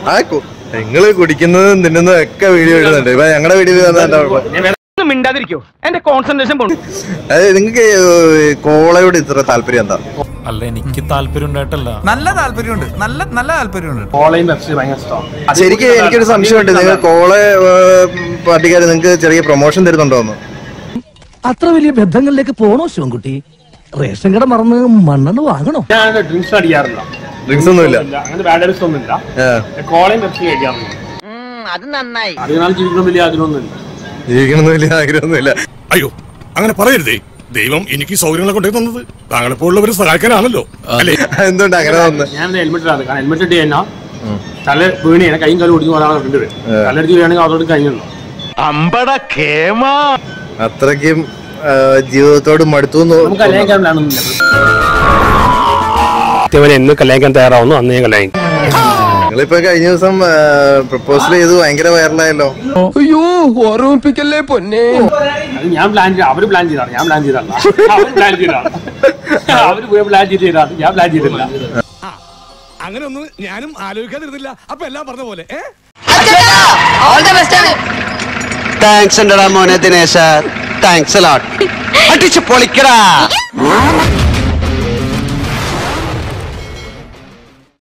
ആ കു- നിങ്ങള് കുടിക്കുന്നതും തിന്നുന്നതും ഒക്കെ വീഡിയോ ഇടുന്നുണ്ട് ഇപ്പൊ ഞങ്ങളുടെ വീഡിയോ ഒന്ന് മിണ്ടാതിരിക്കോ എന്റെ കോൺസെൻട്രേഷൻ പോണു അതായത് നിങ്ങൾക്ക് കോളയോട് ഇത്ര താല്പര്യം എന്താ അല്ല എനിക്ക് താല്പര്യം ഉണ്ടായിട്ടല്ല നല്ല താല്പര്യമുണ്ട് നല്ല നല്ല താല്പര്യമുണ്ട് കോളയും പെപ്സി ഭയങ്കര ഇഷ്ടമാണ് ശരിക്കും എനിക്കൊരു സംശയമുണ്ട് നിങ്ങൾ കോള പാർട്ടിക്കാർ നിങ്ങൾക്ക് ചെറിയ പ്രൊമോഷൻ തരുന്നുണ്ടോന്ന് അത്ര വലിയ ബന്ധങ്ങളിലേക്ക് പോണോ ശിവൻകുട്ടി റേഷൻ കട മറന്ന് മണ്ണെണ്ണ വാങ്ങണോ ഞാൻ ഡ്രിങ്ക്സ് അടിക്കാറില്ല ഡ്രിങ്ക്സ് ഒന്നുമില്ല ഇല്ല, അങ്ങനെ ബാഡ് ഹാബിറ്റ്സ് ഒന്നുമില്ല ആ. കോളയും പെപ്സി കഴിക്കാറുണ്ട് അത് നന്നായി അതിനാൽ ജീവിതം വലിയ ആഗ്രഹമൊന്നുമില്ല ജീവിക്കണമെന്ന് വലിയ ആഗ്രഹമൊന്നുമില്ല അയ്യോ അങ്ങനെ പറയരുതേ ദൈവം എനിക്ക് സൗകര്യങ്ങളെ കൊണ്ടേ തന്നത് താങ്കളെപ്പോലുള്ളവരെ സഹായിക്കാനാണല്ലോ അല്ലേ എന്തുകൊണ്ട് അങ്ങനെ തോന്നുന്നത് ഞാൻ ഹെൽമെറ്റ് ഇടാറ് കാരണം ഹെൽമെറ്റ് ഇട്ട് കഴിഞ്ഞാൽ തല വീണ് കഴിഞ്ഞാൽ കൈയും കാലും ഒടിഞ്ഞു പോകാൻ രണ്ടുപേരും തലടിച്ച് വീണെങ്കിൽ അതോട് കഴിഞ്ഞല്ലോ അമ്പട കേമ അത്രയ്ക്കും ആ, ജീവിതത്തോട് മടുത്തു എന്ന് നമുക്ക് തോന്നുന്നു. കല്യാണിക്കാൻ പ്ലാനൊന്നുമില്ല എന്ന് കല്യാണിക്കാൻ തയ്യാറാവുന്നു അന്ന് ഞാൻ കല്യാണിക്കും നിങ്ങളിപ്പോ കഴിഞ്ഞ ദിവസം പ്രപ്പോസൽ ചെയ്ത് ഭയങ്കര വൈറലായല്ലോ അയ്യോ ഓർമ്മിപ്പിക്കല്ലേ പൊന്നെ അത് ഞാൻ പ്ലാൻ ചെയ്ത അവര് പ്ലാൻ ചെയ്താണ് ഞാൻ പ്ലാൻ ചെയ്തല്ല അവര് പ്ലാൻ ചെയ്താണ് അവര് പോയി പ്ലാൻ ചെയ്ത് ചെയ്താണ് ഞാൻ പ്ലാൻ ചെയ്തിട്ടില്ല അങ്ങനെ ഒന്നും ഞാനും ആലോചിക്കാതിരുന്നില്ല അപ്പൊ എല്ലാം പറഞ്ഞ പോലെ ഏ താങ്ക്സ് ഉണ്ടടാ മോനെ ദിനേശ താങ്ക്സ് അടിച്ചു പൊളിക്കടാ